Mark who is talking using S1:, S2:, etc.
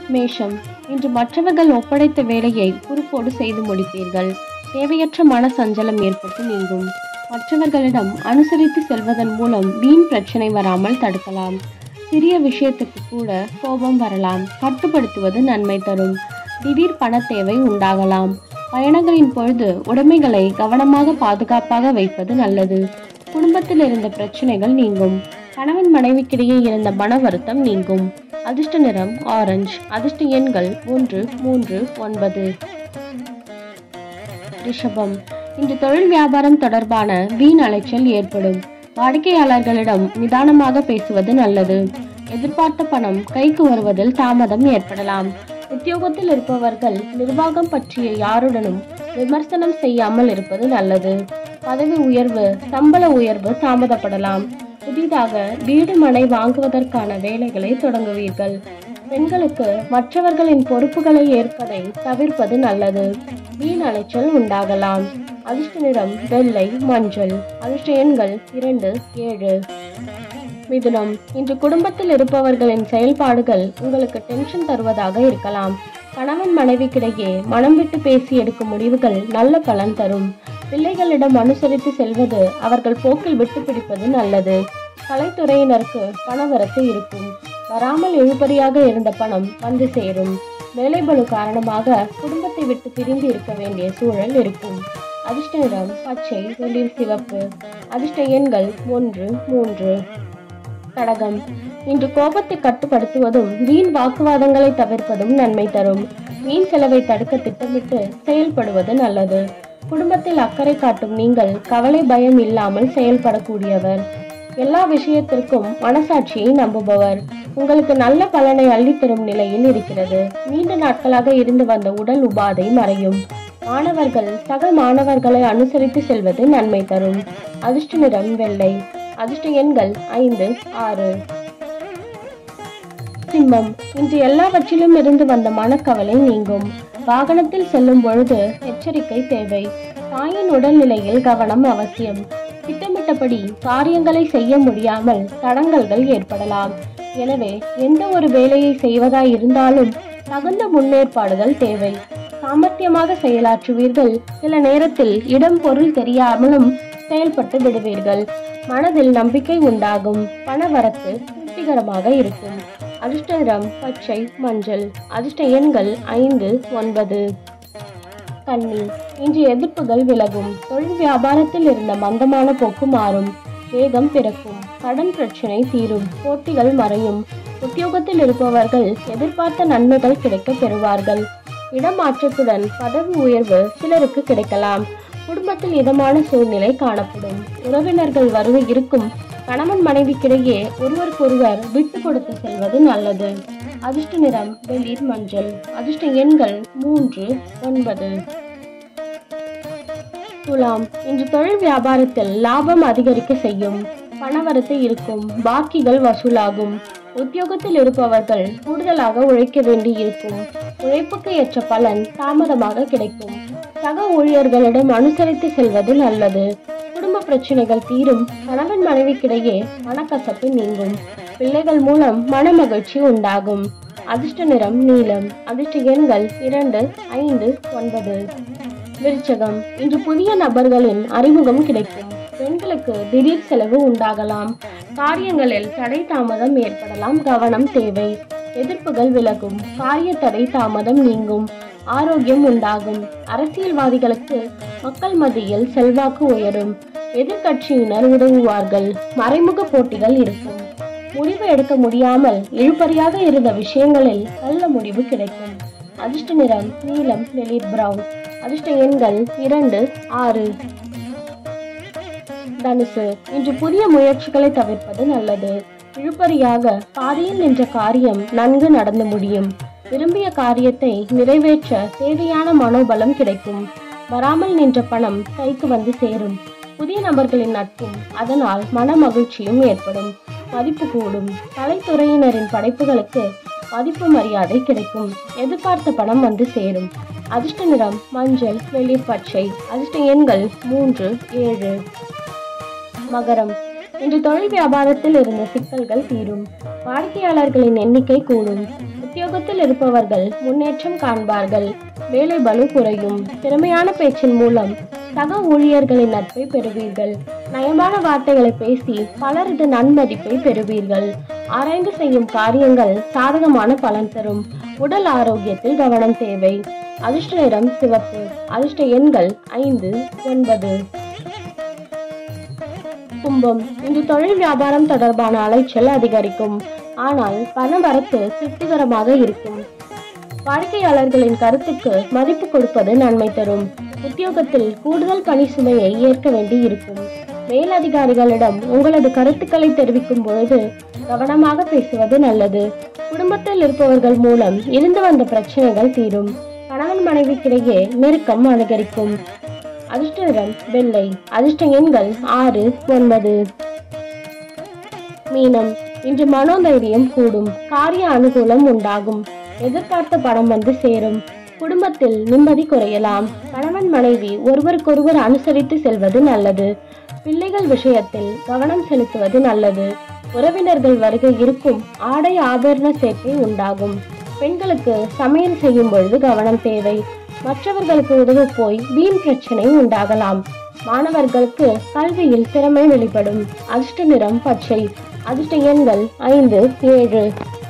S1: மேஷம் இன்று மற்றவர்கள் ஒப்படைத்த வேலையை பொறுப்போடு செய்து முடிப்பீர்கள் தேவையற்ற மன சஞ்சலம் ஏற்பட்டு நீங்கும் மற்றவர்களிடம் அனுசரித்து செல்வதன் மூலம் வீண் பிரச்சனை வராமல் தடுக்கலாம் சிறிய விஷயத்துக்கு கூட கோபம் வரலாம் கட்டுப்படுத்துவது நன்மை தரும் திடீர் பண தேவை உண்டாகலாம் பயணங்களின் பொழுது உடைமைகளை கவனமாக பாதுகாப்பாக வைப்பது நல்லது குடும்பத்தில் இருந்த பிரச்சனைகள் நீங்கும் கணவன் மனைவிக்கிடையே இருந்த மன வருத்தம் நீங்கும் அதிர்ஷ்ட நிறம் ஆரஞ்சு அதிர்ஷ்ட எண்கள் ஒன்று மூன்று ஒன்பது ரிஷபம் இன்று தொழில் வியாபாரம் தொடர்பான வீண் அலைச்சல் ஏற்படும் வாடிக்கையாளர்களிடம் நிதானமாக பேசுவது நல்லது எதிர்பார்த்த பணம் கைக்கு வருவதில் தாமதம் ஏற்படலாம் உத்தியோகத்தில் இருப்பவர்கள் நிர்வாகம் பற்றிய யாருடனும் விமர்சனம் செய்யாமல் இருப்பது நல்லது பதவி உயர்வு சம்பள உயர்வு தாமதப்படலாம் புதிதாக வீடு மனை வாங்குவதற்கான வேலைகளை தொடங்குவீர்கள் பெண்களுக்கு மற்றவர்களின் பொறுப்புகளை ஏற்பதை தவிர்ப்பது நல்லது வீண் அலைச்சல் உண்டாகலாம் அதிர்ஷ்ட நிறம் வெள்ளை மஞ்சள் அதிர்ஷ்ட எண்கள் இரண்டு ஏழு மிதுனம் இன்று குடும்பத்தில் இருப்பவர்களின் செயல்பாடுகள் உங்களுக்கு டென்ஷன் தருவதாக இருக்கலாம் கணவன் மனைவிக்கிடையே மனம் விட்டு பேசி எடுக்கும் முடிவுகள் நல்ல பலன் தரும் பிள்ளைகளிடம் அனுசரித்து செல்வது அவர்கள் போக்கில் விட்டு பிடிப்பது நல்லது கலைத்துறையினருக்கு பணவரத்து இருக்கும் வராமல் இழுபறியாக இருந்த பணம் வந்து சேரும் வேலைபளு காரணமாக குடும்பத்தை விட்டு பிரிந்து இருக்க வேண்டிய சூழல் இருக்கும் அதிர்ஷ்ட நிறம் பச்சை வெளிர் சிவப்பு அதிர்ஷ்ட எண்கள் ஒன்று மூன்று கடகம் இன்று கோபத்தை கட்டுப்படுத்துவதும் வீண் வாக்குவாதங்களை தவிர்ப்பதும் நன்மை தரும் வீண் செலவை தடுக்க திட்டமிட்டு செயல்படுவது நல்லது குடும்பத்தில் அக்கறை காட்டும் நீங்கள் கவலை பயம் இல்லாமல் செயல்படக்கூடியவர் எல்லா விஷயத்திற்கும் மனசாட்சியை நம்புபவர் உங்களுக்கு நல்ல பலனை அள்ளித்தரும் நிலையில் இருக்கிறது நீண்ட நாட்களாக இருந்து வந்த உடல் உபாதை மறையும் மாணவர்கள் சக மாணவர்களை அனுசரித்து செல்வது நன்மை தரும் அதிர்ஷ்ட நிறம் வெள்ளை அதிர்ஷ்ட எண்கள் ஐந்து ஆறு சிம்மம் இன்று எல்லாவற்றிலும் இருந்து வந்த மனக்கவலை நீங்கும் வாகனத்தில் செல்லும் பொழுது எச்சரிக்கை தேவை தாயின் உடல்நிலையில் கவனம் அவசியம் திட்டமிட்டபடி காரியங்களை செய்ய முடியாமல் தடங்கல்கள் ஏற்படலாம் எனவே எந்த ஒரு வேலையை செய்வதாய் இருந்தாலும் தகுந்த முன்னேற்பாடுகள் தேவை சாமர்த்தியமாக செயலாற்றுவீர்கள் சில நேரத்தில் இடம் பொருள் தெரியாமலும் செயல்பட்டு விடுவீர்கள் மனதில் நம்பிக்கை உண்டாகும் பணவரத்து திருப்திகரமாக இருக்கும் அதிர்ஷ்ட நிறம் பச்சை மஞ்சள் அதிர்ஷ்ட எண்கள் ஐந்து ஒன்பது கன்னி இன்று எதிர்ப்புகள் விலகும் தொழில் வியாபாரத்தில் இருந்த மந்தமான போக்கு மாறும் வேகம் பிறக்கும் கடன் பிரச்சனை தீரும் போட்டிகள் மறையும் உத்தியோகத்தில் இருப்பவர்கள் எதிர்பார்த்த நன்மைகள் கிடைக்க பெறுவார்கள் இடமாற்றத்துடன் பதவி உயர்வு சிலருக்கு கிடைக்கலாம் குடும்பத்தில் இதமான சூழ்நிலை காணப்படும் உறவினர்கள் வருகை இருக்கும் கணவன் மனைவிக்கிடையே ஒருவருக்கொருவர் விட்டு கொடுத்து செல்வது நல்லது அதிர்ஷ்ட நிறம் வெளிர் மஞ்சள் அதிர்ஷ்ட எண்கள் மூன்று ஒன்பது துலாம் இன்று தொழில் வியாபாரத்தில் லாபம் அதிகரிக்க செய்யும் பணவரத்து இருக்கும் பாக்கிகள் வசூலாகும் உத்தியோகத்தில் இருப்பவர்கள் கூடுதலாக உழைக்க வேண்டி இருக்கும் உழைப்புக்கு ஏற்ற பலன் தாமதமாக கிடைக்கும் சக ஊழியர்களிடம் அனுசரித்து செல்வது நல்லது குடும்ப பிரச்சனைகள் தீரும் கணவன் மனைவிக்கிடையே மனக்கசப்பு நீங்கும் பிள்ளைகள் மூலம் மன மகிழ்ச்சி உண்டாகும் அதிர்ஷ்ட நிறம் நீலம் அதிர்ஷ்ட எண்கள் இரண்டு ஐந்து ஒன்பது விருச்சகம் இன்று புதிய நபர்களின் அறிமுகம் கிடைக்கும் பெண்களுக்கு திடீர் செலவு உண்டாகலாம் காரியங்களில் தடை தாமதம் ஏற்படலாம் கவனம் தேவை எதிர்ப்புகள் விலகும் காரிய தடை தாமதம் நீங்கும் ஆரோக்கியம் உண்டாகும் அரசியல்வாதிகளுக்கு மக்கள் மத்தியில் செல்வாக்கு உயரும் எதிர்க்கட்சியினர் உதவுவார்கள் மறைமுக போட்டிகள் இருக்கும் முடிவு எடுக்க முடியாமல் இழுபறியாக இருந்த விஷயங்களில் நல்ல முடிவு கிடைக்கும் அதிர்ஷ்ட நிறம் நீலம் வெளிர் பிரவுன் அதிர்ஷ்ட எண்கள் இரண்டு ஆறு தனுசு இன்று புதிய முயற்சிகளை தவிர்ப்பது நல்லது இழுபறியாக பாதியில் நின்ற காரியம் நன்கு நடந்து முடியும் விரும்பிய காரியத்தை நிறைவேற்ற தேவையான மனோபலம் கிடைக்கும் வராமல் நின்ற பணம் கைக்கு வந்து சேரும் புதிய நபர்களின் நட்பும் அதனால் மன மகிழ்ச்சியும் ஏற்படும் மதிப்பு கூடும் கலைத்துறையினரின் படைப்புகளுக்கு மதிப்பு மரியாதை கிடைக்கும் எதிர்பார்த்த பணம் வந்து சேரும் அதிர்ஷ்ட நிறம் மஞ்சள் வெளிர் பச்சை அதிர்ஷ்ட எண்கள் மூன்று ஏழு மகரம் இன்று தொழில் வியாபாரத்தில் இருந்த சிக்கல்கள் தீரும் வாடிக்கையாளர்களின் எண்ணிக்கை கூடும் உத்தியோகத்தில் இருப்பவர்கள் முன்னேற்றம் காண்பார்கள் வேலை பளு குறையும் திறமையான பேச்சின் மூலம் சக ஊழியர்களின் நட்பை பெறுவீர்கள் நயமான வார்த்தைகளை பேசி பலரது நன்மதிப்பை பெறுவீர்கள் ஆராய்ந்து செய்யும் காரியங்கள் சாதகமான பலன் தரும் உடல் ஆரோக்கியத்தில் கவனம் தேவை அதிர்ஷ்ட நிறம் சிவப்பு அதிர்ஷ்ட எண்கள் ஐந்து ஒன்பது கும்பம் இன்று தொழில் வியாபாரம் தொடர்பான அலைச்சல் அதிகரிக்கும் ஆனால் பண வரத்து திருப்திகரமாக இருக்கும் வாடிக்கையாளர்களின் கருத்துக்கு மதிப்பு கொடுப்பது நன்மை தரும் உத்தியோகத்தில் கூடுதல் பணி சுமையை ஏற்க வேண்டி இருக்கும் மேலதிகாரிகளிடம் உங்களது கருத்துக்களை தெரிவிக்கும் பொழுது கவனமாக பேசுவது நல்லது குடும்பத்தில் இருப்பவர்கள் மூலம் இருந்து வந்த பிரச்சனைகள் தீரும் கணவன் மனைவிக்கிடையே நெருக்கம் அதிகரிக்கும் அதிர்ஷ்ட நிறம் வெள்ளை அதிர்ஷ்ட எண்கள் ஆறு ஒன்பது மீனம் இன்று மனோதைரியம் கூடும் காரிய அனுகூலம் உண்டாகும் எதிர்பார்த்த பணம் வந்து சேரும் குடும்பத்தில் நிம்மதி குறையலாம் கணவன் மனைவி ஒருவருக்கொருவர் அனுசரித்து செல்வது நல்லது பிள்ளைகள் விஷயத்தில் கவனம் செலுத்துவது நல்லது உறவினர்கள் வருகை இருக்கும் ஆடை ஆபரண சேர்க்கை உண்டாகும் பெண்களுக்கு சமையல் செய்யும் பொழுது கவனம் தேவை மற்றவர்களுக்கு உதவ போய் வீண் பிரச்சனை உண்டாகலாம் மாணவர்களுக்கு கல்வியில் திறமை வெளிப்படும் அதிர்ஷ்ட நிறம் பச்சை அதிர்ஷ்ட எண்கள் ஐந்து ஏழு